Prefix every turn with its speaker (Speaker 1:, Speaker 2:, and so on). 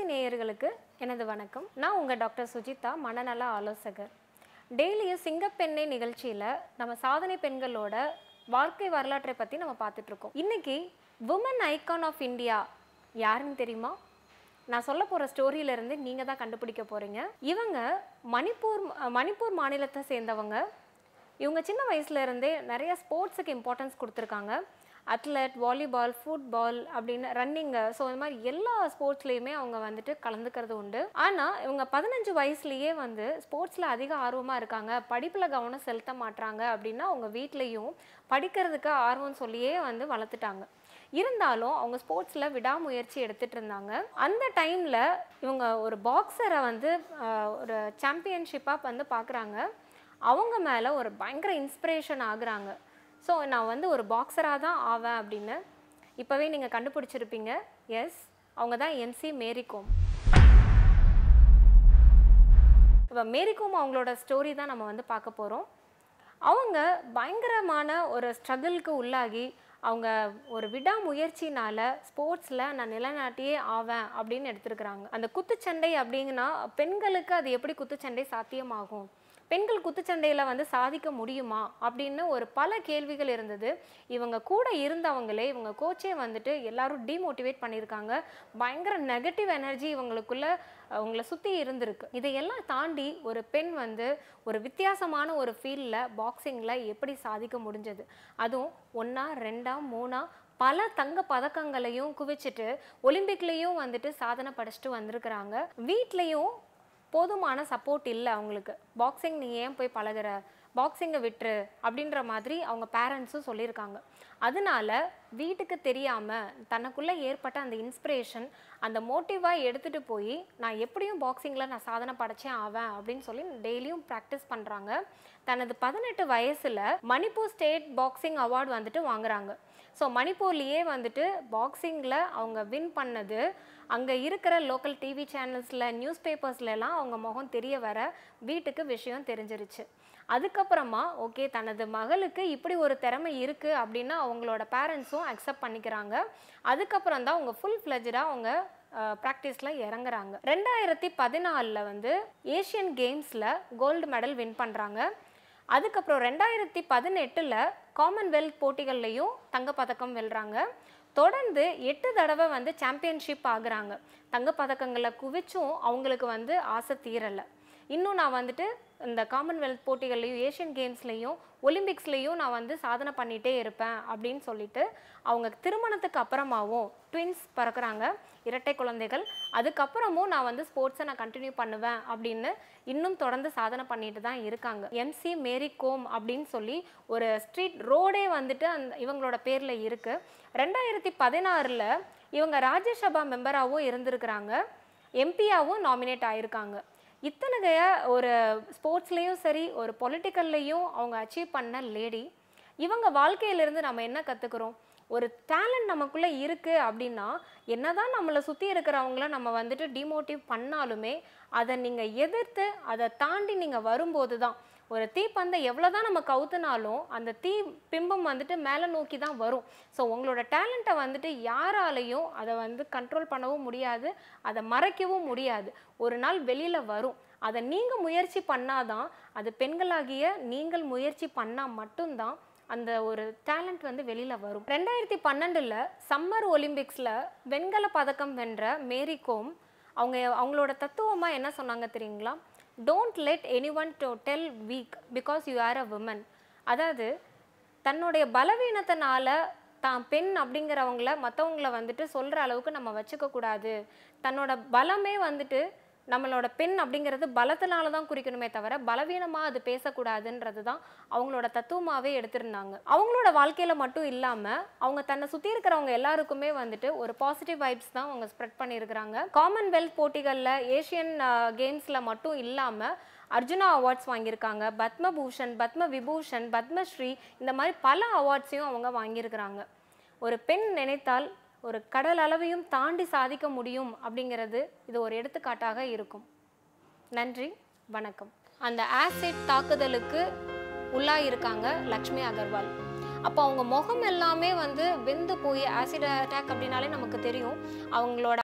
Speaker 1: நேயர்களுக்கு எனது வணக்கம் நான் உங்கள் டாக்டர் சுஜிதா மனநல ஆலோசகர் டெய்லியும் சிங்கப்பெண்ணை நிகழ்ச்சியில் நம்ம சாதனை பெண்களோட வாழ்க்கை வரலாற்றை பற்றி நம்ம பார்த்துட்ருக்கோம் இன்னைக்கு உமன் ஐகான் ஆஃப் இந்தியா யாருன்னு தெரியுமா நான் சொல்ல போகிற ஸ்டோரியிலேருந்து நீங்கள் தான் கண்டுபிடிக்க போகிறீங்க இவங்க மணிப்பூர் மணிப்பூர் மாநிலத்தை சேர்ந்தவங்க இவங்க சின்ன வயசுல இருந்தே நிறைய ஸ்போர்ட்ஸுக்கு இம்பார்ட்டன்ஸ் கொடுத்துருக்காங்க அத்லெட் வாலிபால் ஃபுட்பால் அப்படின்னு ரன்னிங்கு ஸோ இந்த மாதிரி எல்லா ஸ்போர்ட்ஸ்லேயுமே அவங்க வந்துட்டு கலந்துக்கிறது உண்டு ஆனால் இவங்க பதினஞ்சு வயசுலேயே வந்து ஸ்போர்ட்ஸில் அதிக ஆர்வமாக இருக்காங்க படிப்பில் கவனம் செலுத்த மாட்றாங்க அப்படின்னா அவங்க வீட்லேயும் படிக்கிறதுக்கு ஆர்வம் சொல்லியே வந்து வளர்த்துட்டாங்க இருந்தாலும் அவங்க ஸ்போர்ட்ஸில் விடாமுயற்சி எடுத்துட்டு இருந்தாங்க அந்த டைமில் இவங்க ஒரு பாக்ஸரை வந்து ஆஹ், ஒரு சாம்பியன்ஷிப்பாக வந்து பார்க்குறாங்க அவங்க மேலே ஒரு பயங்கர இன்ஸ்பிரேஷன் ஆகுறாங்க ஸோ நான் வந்து ஒரு பாக்ஸராக தான் ஆவேன் அப்படின்னு இப்போவே நீங்கள் கண்டுபிடிச்சிருப்பீங்க எஸ் அவங்க தான் எம்சி மேரிகோம் இப்போ மேரிகோம் அவங்களோட ஸ்டோரி தான் நம்ம வந்து பார்க்க போகிறோம் அவங்க பயங்கரமான ஒரு ஸ்ட்ரகிள்க்கு உள்ளாகி அவங்க ஒரு விடாமுயற்சினால ஸ்போர்ட்ஸில் நான் நிலைநாட்டியே ஆவேன் அப்படின்னு எடுத்திருக்கிறாங்க அந்த குத்துச்சண்டை அப்படிங்கன்னா பெண்களுக்கு அது எப்படி குத்துச்சண்டை சாத்தியமாகும் பெண்கள் குத்துச்சண்டையில் வந்து சாதிக்க முடியுமா அப்படின்னு ஒரு பல கேள்விகள் இருந்தது இவங்க கூட இருந்தவங்களே இவங்க கோச்சே வந்துட்டு எல்லாரும் டிமோட்டிவேட் பண்ணியிருக்காங்க பயங்கர நெகட்டிவ் எனர்ஜி இவங்களுக்குள்ள அவங்கள சுற்றி இருந்திருக்கு இதையெல்லாம் தாண்டி ஒரு பெண் வந்து ஒரு வித்தியாசமான ஒரு ஃபீல்டில் பாக்ஸிங்கில் எப்படி சாதிக்க முடிஞ்சது அதுவும் ஒன்றா ரெண்டா மூணா பல தங்க பதக்கங்களையும் குவிச்சிட்டு ஒலிம்பிக்லேயும் வந்துட்டு சாதனை படைச்சிட்டு வந்திருக்கிறாங்க வீட்லேயும் போதுமான சப்போர்ட் இல்லை அவங்களுக்கு பாக்ஸிங் நீ ஏன் போய் பழகுற பாக்ஸிங்கை விட்டுரு அப்படின்ற மாதிரி அவங்க பேரண்ட்ஸும் சொல்லியிருக்காங்க அதனால வீட்டுக்கு தெரியாமல் தனக்குள்ளே ஏற்பட்ட அந்த இன்ஸ்பிரேஷன் அந்த மோட்டிவாக எடுத்துகிட்டு போய் நான் எப்படியும் பாக்ஸிங்கில் நான் சாதனை படைச்சே ஆவேன் அப்படின்னு சொல்லி டெய்லியும் ப்ராக்டிஸ் பண்ணுறாங்க தனது பதினெட்டு வயசில் மணிப்பூர் ஸ்டேட் பாக்ஸிங் அவார்டு வந்துட்டு வாங்குறாங்க ஸோ மணிப்பூர்லேயே வந்துட்டு பாக்ஸிங்கில் அவங்க வின் பண்ணது அங்கே இருக்கிற லோக்கல் டிவி சேனல்ஸில் நியூஸ் பேப்பர்ஸ்லலாம் அவங்க முகம் தெரிய வர வீட்டுக்கு விஷயம் தெரிஞ்சிருச்சு அதுக்கப்புறமா ஓகே தனது மகளுக்கு இப்படி ஒரு திறமை இருக்குது அப்படின்னு அவங்களோட பேரண்ட்ஸும் அக்செப்ட் பண்ணிக்கிறாங்க அதுக்கப்புறம் தான் அவங்க ஃபுல் ஃப்ளெஜாக அவங்க ப்ராக்டிஸில் இறங்குறாங்க ரெண்டாயிரத்தி பதினாலில் வந்து ஏஷியன் கேம்ஸில் கோல்டு மெடல் வின் பண்ணுறாங்க அதுக்கப்புறம் ரெண்டாயிரத்தி பதினெட்டில் காமன்வெல்த் போட்டிகள்லையும் தங்கப்பதக்கம் வெல்றாங்க தொடர்ந்து எட்டு தடவை வந்து சாம்பியன்ஷிப் ஆகுறாங்க தங்கப்பதக்கங்களை குவிச்சும் அவங்களுக்கு வந்து ஆசை தீரலை இன்னும் நான் வந்துட்டு இந்த காமன்வெல்த் போட்டிகள்லையும் ஏஷியன் கேம்ஸ்லையும் ஒலிம்பிக்ஸ்லேயும் நான் வந்து சாதனை பண்ணிகிட்டே இருப்பேன் அப்படின்னு சொல்லிட்டு அவங்க திருமணத்துக்கு அப்புறமாவும் ட்வின்ஸ் பிறக்கிறாங்க இரட்டை குழந்தைகள் அதுக்கப்புறமும் நான் வந்து ஸ்போர்ட்ஸை நான் கண்டினியூ பண்ணுவேன் அப்படின்னு இன்னும் தொடர்ந்து சாதனை பண்ணிட்டு தான் இருக்காங்க எம்சி மேரி கோம் அப்படின்னு சொல்லி ஒரு ஸ்ட்ரீட் ரோடே வந்துட்டு அந்த இவங்களோட பேரில் இருக்குது ரெண்டாயிரத்தி பதினாறில் இவங்க ராஜ்யசபா மெம்பராகவும் இருந்திருக்கிறாங்க எம்பியாவும் நாமினேட் ஆயிருக்காங்க இத்தனைய ஒரு ஸ்போர்ட்ஸ்லேயும் சரி ஒரு பொலிட்டிக்கல்லையும் அவங்க அச்சீவ் பண்ண லேடி இவங்க வாழ்க்கையிலேருந்து நம்ம என்ன கற்றுக்குறோம் ஒரு டேலண்ட் நமக்குள்ளே இருக்குது அப்படின்னா என்னதான் நம்மளை சுற்றி இருக்கிறவங்கள நம்ம வந்துட்டு டிமோட்டிவ் பண்ணாலுமே அதை நீங்கள் எதிர்த்து அதை தாண்டி நீங்கள் வரும்போது தான் ஒரு தீப்பந்தை எவ்வளோ தான் நம்ம கவுத்துனாலும் அந்த தீ பிம்பம் வந்துட்டு மேலே நோக்கி தான் வரும் ஸோ உங்களோட டேலண்ட்டை வந்துட்டு யாராலையும் அதை வந்து கண்ட்ரோல் பண்ணவும் முடியாது அதை மறைக்கவும் முடியாது ஒரு நாள் வெளியில் வரும் அதை நீங்கள் முயற்சி பண்ணாதான் அது பெண்களாகிய நீங்கள் முயற்சி பண்ணால் மட்டும்தான் அந்த ஒரு டேலண்ட் வந்து வெளியில் வரும் ரெண்டாயிரத்தி பன்னெண்டில் சம்மர் ஒலிம்பிக்ஸில் வெண்கல பதக்கம் வென்ற மேரி கோம் அவங்க அவங்களோட தத்துவமாக என்ன சொன்னாங்க தெரியுங்களா don't let any one to tell weak because you are a woman அதாவது தன்னுடைய பலவீனத்தினால தான் பெண் அப்படிங்கிறவங்கள மற்றவங்கள வந்துட்டு சொல்கிற அளவுக்கு நம்ம வச்சுக்க கூடாது தன்னோட பலமே வந்துட்டு நம்மளோட பெண் அப்படிங்கிறது பலத்தினால தான் குறிக்கணுமே தவிர பலவீனமாக அது பேசக்கூடாதுன்றது தான் அவங்களோட தத்துவமாகவே எடுத்திருந்தாங்க அவங்களோட வாழ்க்கையில் மட்டும் இல்லாமல் அவங்க தன்னை சுற்றி இருக்கிறவங்க எல்லாருக்குமே வந்துட்டு ஒரு பாசிட்டிவ் வைப்ஸ் தான் அவங்க ஸ்ப்ரெட் பண்ணியிருக்கிறாங்க காமன்வெல்த் போட்டிகளில் ஏஷியன் கேம்ஸில் மட்டும் இல்லாமல் அர்ஜுனா அவார்ட்ஸ் வாங்கியிருக்காங்க பத்மபூஷன் பத்ம விபூஷன் பத்மஸ்ரீ இந்த மாதிரி பல அவார்ட்ஸையும் அவங்க வாங்கியிருக்கிறாங்க ஒரு பெண் நினைத்தால் ஒரு கடல் அளவையும் தாண்டி சாதிக்க முடியும் அப்படிங்கிறது இது ஒரு எடுத்துக்காட்டாக இருக்கும் நன்றி வணக்கம் அந்த ஆசிட் தாக்குதலுக்கு உள்ளாயிருக்காங்க லக்ஷ்மி அகர்வால் அப்போ அவங்க முகம் எல்லாமே வந்து வெந்து போய் ஆசிட் அட்டாக் அப்படின்னாலே நமக்கு தெரியும் அவங்களோட